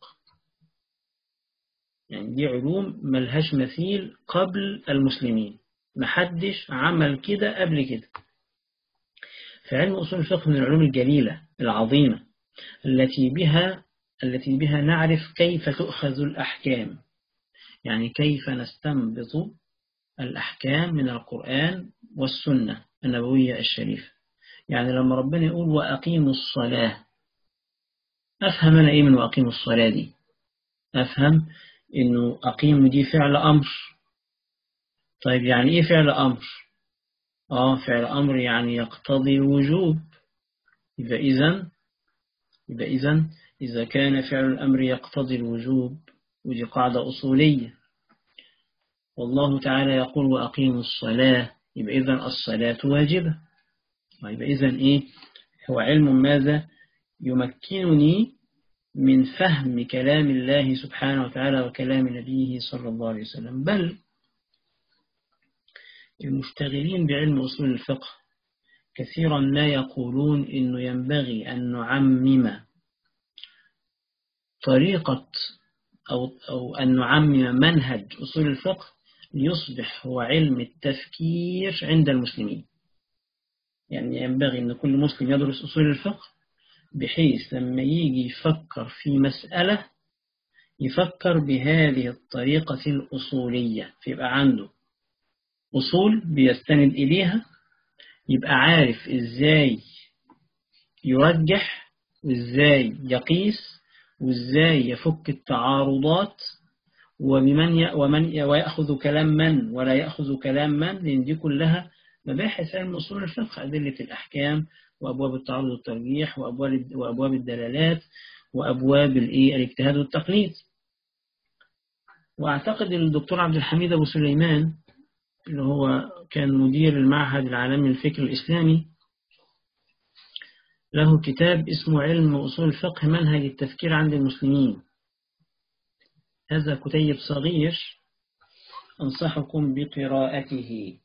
يعني دي علوم ملهاش مثيل قبل المسلمين محدش عمل كده قبل كده فعلم أصول الفقه من العلوم الجليلة العظيمة التي بها التي بها نعرف كيف تؤخذ الأحكام يعني كيف نستنبط الأحكام من القرآن والسنة النبوية الشريفة يعني لما ربنا يقول وأقيموا الصلاة أفهم أنا إيه من وأقيموا الصلاة دي أفهم إنه أقيموا دي فعل أمر طيب يعني إيه فعل أمر آه فعل أمر يعني يقتضي الوجوب يبقى إذن يبقى إذن إذا كان فعل الأمر يقتضي الوجوب ودي قاعدة أصولية والله تعالى يقول وأقيموا الصلاة يبقى إذن الصلاة واجبة يبقى إذن إيه هو علم ماذا يمكنني من فهم كلام الله سبحانه وتعالى وكلام نبيه صلى الله عليه وسلم بل المشتغلين بعلم أصول الفقه كثيرا ما يقولون إنه ينبغي أن نعمم طريقة أو, أو أن نعمم منهج أصول الفقه ليصبح هو علم التفكير عند المسلمين يعني ينبغي أن كل مسلم يدرس أصول الفقه بحيث لما يجي يفكر في مسألة يفكر بهذه الطريقة الأصولية فيبقى عنده أصول بيستند إليها يبقى عارف إزاي يرجح وإزاي يقيس وإزاي يفك التعارضات وبمن ي... ومن ويأخذ كلام من ولا يأخذ كلام من لأن دي كلها مباحث علم أصول الفقه أدلة الأحكام وأبواب التعارض والترجيح وأبواب وأبواب الدلالات وأبواب الإيه الاجتهاد والتقليد وأعتقد الدكتور عبد الحميد أبو سليمان اللي هو كان مدير المعهد العالمي للفكر الإسلامي له كتاب اسمه علم أصول الفقه منهج التفكير عند المسلمين هذا كتيب صغير أنصحكم بقراءته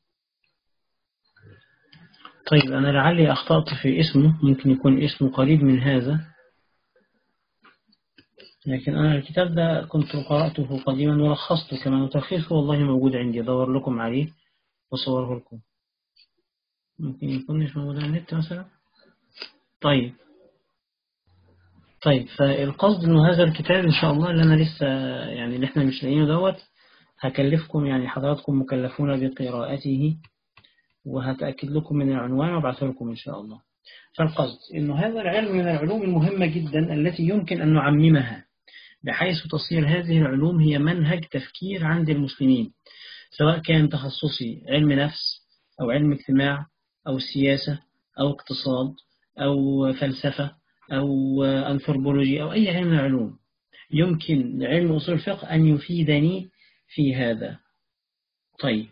طيب أنا لعلي أخطأت في اسمه ممكن يكون اسمه قريب من هذا لكن أنا الكتاب ده كنت قرأته قديما ولخصته كمان وتلخيصه والله موجود عندي أدور لكم عليه وصوره لكم ممكن يكون مش موجود على النت مثلا طيب طيب فالقصد انه هذا الكتاب ان شاء الله اللي انا لسه يعني اللي احنا مش لاقيينه دوت هكلفكم يعني حضراتكم مكلفون بقراءته وهتأكد لكم من العنوان وابعثه لكم ان شاء الله فالقصد انه هذا العلم من العلوم المهمة جدا التي يمكن ان نعممها بحيث تصير هذه العلوم هي منهج تفكير عند المسلمين سواء كان تخصصي علم نفس أو علم اجتماع أو سياسة أو اقتصاد أو فلسفة أو أنثروبولوجي أو أي علم من العلوم يمكن علم أصول الفقه أن يفيدني في هذا طيب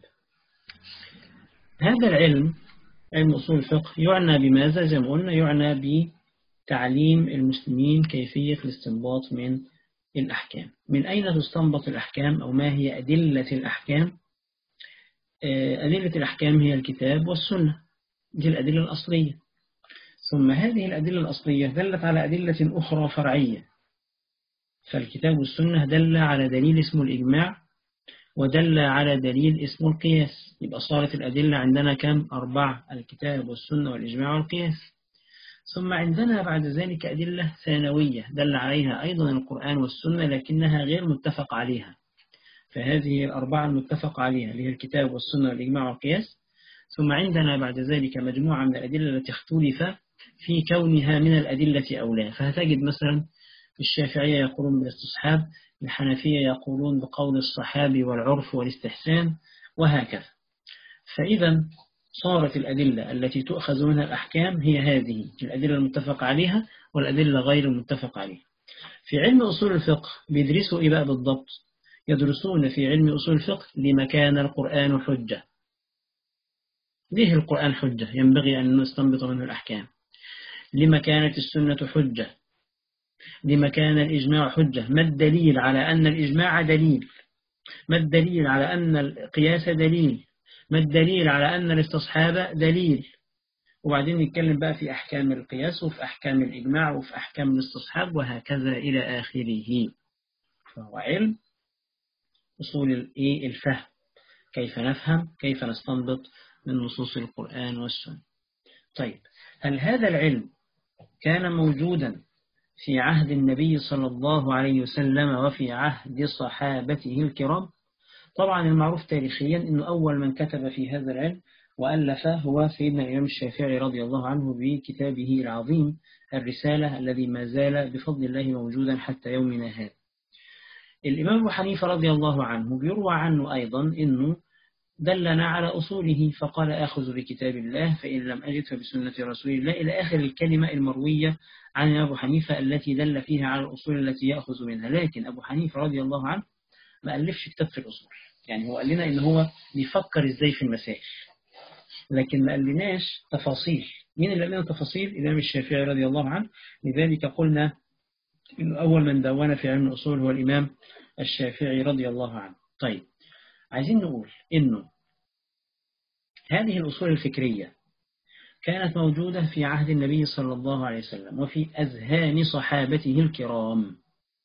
هذا العلم علم أصول الفقه يعنى بماذا زي ما قلنا يعنى بتعليم المسلمين كيفية الاستنباط من الأحكام من أين تستنبط الأحكام أو ما هي أدلة الأحكام أدلة الأحكام هي الكتاب والسنة دي الأدلة الأصلية ثم هذه الأدلة الأصلية دلت على أدلة أخرى فرعية فالكتاب والسنة دل على دليل اسمه الإجماع ودل على دليل اسمه القياس يبقى صارت الأدلة عندنا كم أربعة الكتاب والسنة والإجماع والقياس ثم عندنا بعد ذلك أدلة ثانوية دل عليها أيضا القرآن والسنة لكنها غير متفق عليها فهذه الأربعة المتفق عليها اللي هي الكتاب والسنة والإجماع والقياس ثم عندنا بعد ذلك مجموعة من الأدلة التي اختلف في كونها من الأدلة أو لا فهتجد مثلا الشافعية يقولون بالاستصحاب الحنفية يقولون بقول الصحابي والعرف والاستحسان وهكذا فإذا صارت الأدلة التي تؤخذ منها الأحكام هي هذه الأدلة المتفق عليها والأدلة غير المتفق عليها في علم أصول الفقه بيدرسوا إيه بقى بالضبط يدرسون في علم أصول الفقه لما كان القرآن حجة ليه القرآن حجة ينبغي أن نستنبط منه الأحكام لما كانت السنة حجة لما كان الإجماع حجة ما الدليل على أن الإجماع دليل ما الدليل على أن القياس دليل ما الدليل على أن الاستصحاب دليل وبعدين نتكلم بقى في أحكام القياس وفي أحكام الإجماع وفي أحكام الاستصحاب وهكذا إلى آخره فهو علم أصول الفهم كيف نفهم كيف نستنبط من نصوص القرآن والسنة طيب هل هذا العلم كان موجودا في عهد النبي صلى الله عليه وسلم وفي عهد صحابته الكرام طبعا المعروف تاريخيا أنه أول من كتب في هذا العلم وألف هو سيدنا الإمام الشافعي رضي الله عنه بكتابه العظيم الرسالة الذي ما زال بفضل الله موجودا حتى يومنا هذا الإمام أبو حنيفة رضي الله عنه بيروى عنه أيضا أنه دلنا على أصوله فقال آخذ بكتاب الله فإن لم أجد فبسنة رسول الله إلى آخر الكلمة المروية عن أبو حنيفة التي دل فيها على الأصول التي يأخذ منها لكن أبو حنيفة رضي الله عنه ما ألفش كتاب في الأصول يعني هو قال لنا إن هو بيفكر إزاي في المسائل لكن ما قالناش تفاصيل مين اللي قال لنا تفاصيل الإمام الشافعي رضي الله عنه لذلك قلنا إنه أول من دون في علم الأصول هو الإمام الشافعي رضي الله عنه طيب عايزين نقول إنه هذه الأصول الفكرية كانت موجودة في عهد النبي صلى الله عليه وسلم وفي أذهان صحابته الكرام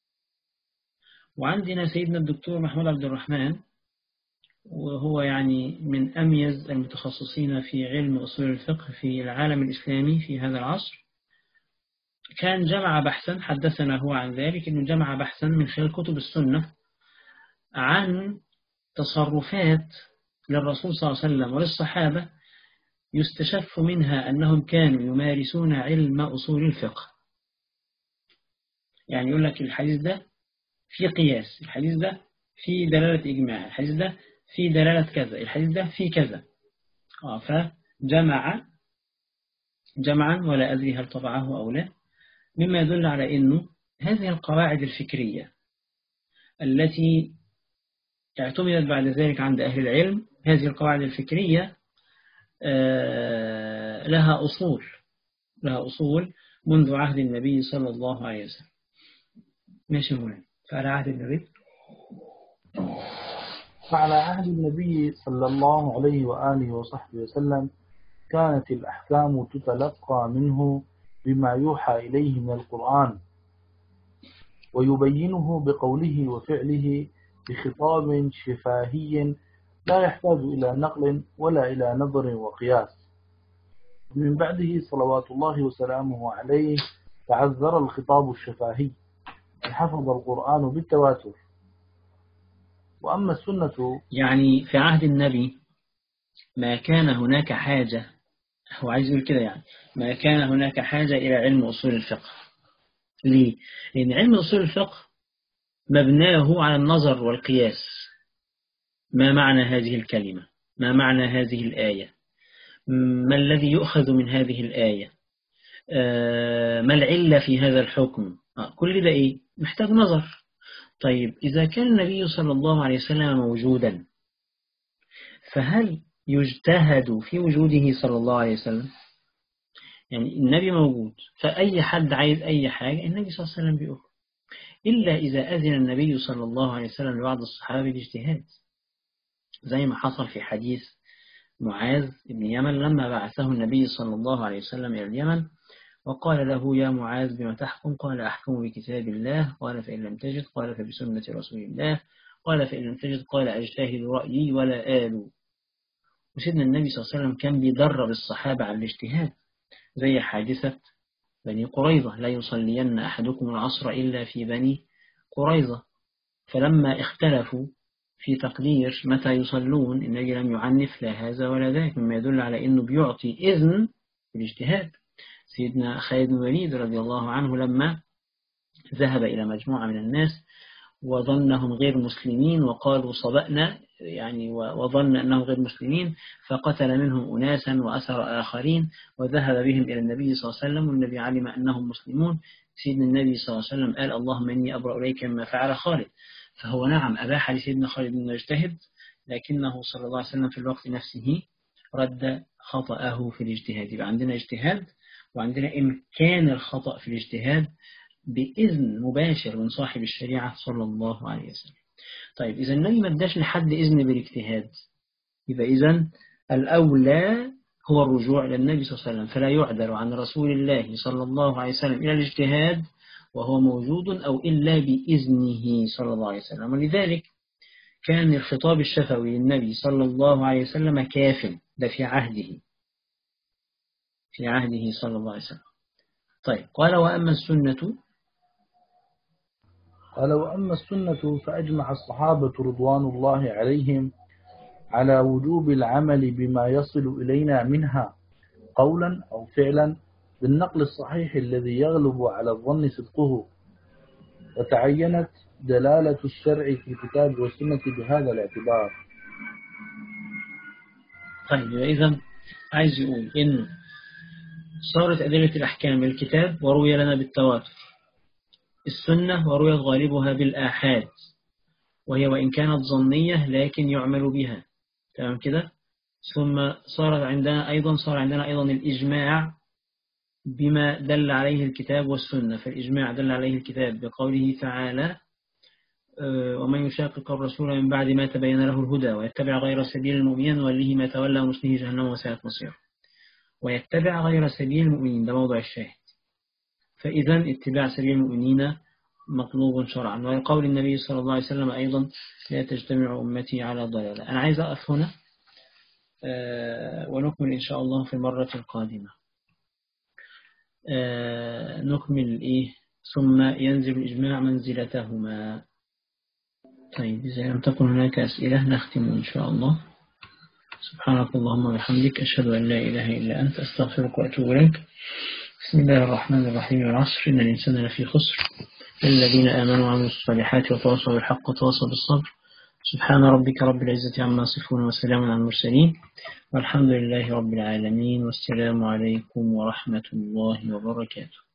وعندنا سيدنا الدكتور محمود عبد الرحمن وهو يعني من أميز المتخصصين في علم أصول الفقه في العالم الإسلامي في هذا العصر كان جمع بحثا حدثنا هو عن ذلك أنه جمع بحثا من خلال كتب السنة عن تصرفات للرسول صلى الله عليه وسلم وللصحابة يستشف منها أنهم كانوا يمارسون علم أصول الفقه يعني يقول لك الحديث ده في قياس الحديث ده في دلالة إجماع الحديث ده في دلالة كذا الحديث ده في كذا آه فجمع جمعا ولا أدري هل طبعه أو لا مما يدل على أنه هذه القواعد الفكرية التي اعتمدت بعد ذلك عند أهل العلم هذه القواعد الفكرية لها أصول لها أصول منذ عهد النبي صلى الله عليه وسلم ماشي هنا فعلى عهد النبي فعلى عهد النبي صلى الله عليه وآله وصحبه وسلم كانت الأحكام تتلقى منه بما يوحى إليه من القرآن ويبينه بقوله وفعله بخطاب شفاهي لا يحتاج إلى نقل ولا إلى نظر وقياس من بعده صلوات الله وسلامه عليه تعذر الخطاب الشفاهي حفظ القرآن بالتواتر وأما السنة يعني في عهد النبي ما كان هناك حاجة هو عايز يقول كده يعني ما كان هناك حاجة إلى علم أصول الفقه ليه؟ لأن علم أصول الفقه مبناه على النظر والقياس ما معنى هذه الكلمة ما معنى هذه الآية ما الذي يؤخذ من هذه الآية ما العلة في هذا الحكم كل ده إيه محتاج نظر طيب إذا كان النبي صلى الله عليه وسلم موجودا فهل يجتهد في وجوده صلى الله عليه وسلم يعني النبي موجود فأي حد عايز أي حاجة النبي صلى الله عليه وسلم بيقول إلا إذا أذن النبي صلى الله عليه وسلم لبعض الصحابة بالاجتهاد زي ما حصل في حديث معاذ بن يمن لما بعثه النبي صلى الله عليه وسلم إلى اليمن وقال له يا معاذ بما تحكم قال أحكم بكتاب الله قال فإن لم تجد قال فبسنة رسول الله قال فإن لم تجد قال أجتهد رأيي ولا آل وسيدنا النبي صلى الله عليه وسلم كان بيدرب الصحابة على الاجتهاد زي حادثة بني قريظة لا يصلين أحدكم العصر إلا في بني قريظة فلما اختلفوا في تقدير متى يصلون النبي لم يعنف لا هذا ولا ذاك مما يدل على أنه بيعطي إذن بالاجتهاد سيدنا خالد بن وليد رضي الله عنه لما ذهب إلى مجموعة من الناس وظنهم غير مسلمين وقالوا صبأنا يعني وظن أنهم غير مسلمين فقتل منهم أناسا وأسر آخرين وذهب بهم إلى النبي صلى الله عليه وسلم والنبي علم أنهم مسلمون سيدنا النبي صلى الله عليه وسلم قال اللهم إني أبرأ إليك مما فعل خالد فهو نعم أباح لسيدنا خالد أن يجتهد لكنه صلى الله عليه وسلم في الوقت نفسه رد خطأه في الاجتهاد يبقى عندنا اجتهاد وعندنا إمكان الخطأ في الاجتهاد بإذن مباشر من صاحب الشريعة صلى الله عليه وسلم طيب إذا النبي ما اداش لحد إذن بالاجتهاد يبقى إذا الأولى هو الرجوع إلى النبي صلى الله عليه وسلم فلا يعدل عن رسول الله صلى الله عليه وسلم إلى الاجتهاد وهو موجود أو إلا بإذنه صلى الله عليه وسلم ولذلك كان الخطاب الشفوي للنبي صلى الله عليه وسلم كاف ده في عهده في عهده صلى الله عليه وسلم طيب قال وأما السنة قال وأما السنة فأجمع الصحابة رضوان الله عليهم على وجوب العمل بما يصل إلينا منها قولا أو فعلا بالنقل الصحيح الذي يغلب على الظن صدقه وتعينت دلالة الشرع في الكتاب والسنة بهذا الاعتبار طيب إذا عايز يقول إنه صارت أدلة الأحكام الكتاب وروي لنا بالتواتر السنة ورويت غالبها بالآحاد وهي وإن كانت ظنية لكن يعمل بها تمام كده ثم صارت عندنا أيضا صار عندنا أيضا الإجماع بما دل عليه الكتاب والسنة فالإجماع دل عليه الكتاب بقوله تعالى ومن يشاقق الرسول من بعد ما تبين له الهدى ويتبع غير سبيل المؤمنين وله ما تولى ونصله جهنم وساءت مصيره ويتبع غير سبيل المؤمنين ده موضع الشاهد فإذا اتباع سبيل المؤمنين مطلوب شرعا وقول النبي صلى الله عليه وسلم أيضا لا تجتمع أمتي على ضلالة أنا عايز أقف هنا ونكمل إن شاء الله في المرة القادمة نكمل إيه ثم ينزل الإجماع منزلتهما طيب إذا لم تكن هناك أسئلة نختم إن شاء الله سبحانك اللهم وبحمدك أشهد أن لا إله إلا أنت أستغفرك وأتوب إليك بسم الله الرحمن الرحيم والعصر إن الإنسان لفي خسر الذين آمنوا وعملوا الصالحات وتواصوا بالحق وتواصوا بالصبر سبحان ربك رب العزة عما يصفون وسلام على المرسلين والحمد لله رب العالمين والسلام عليكم ورحمة الله وبركاته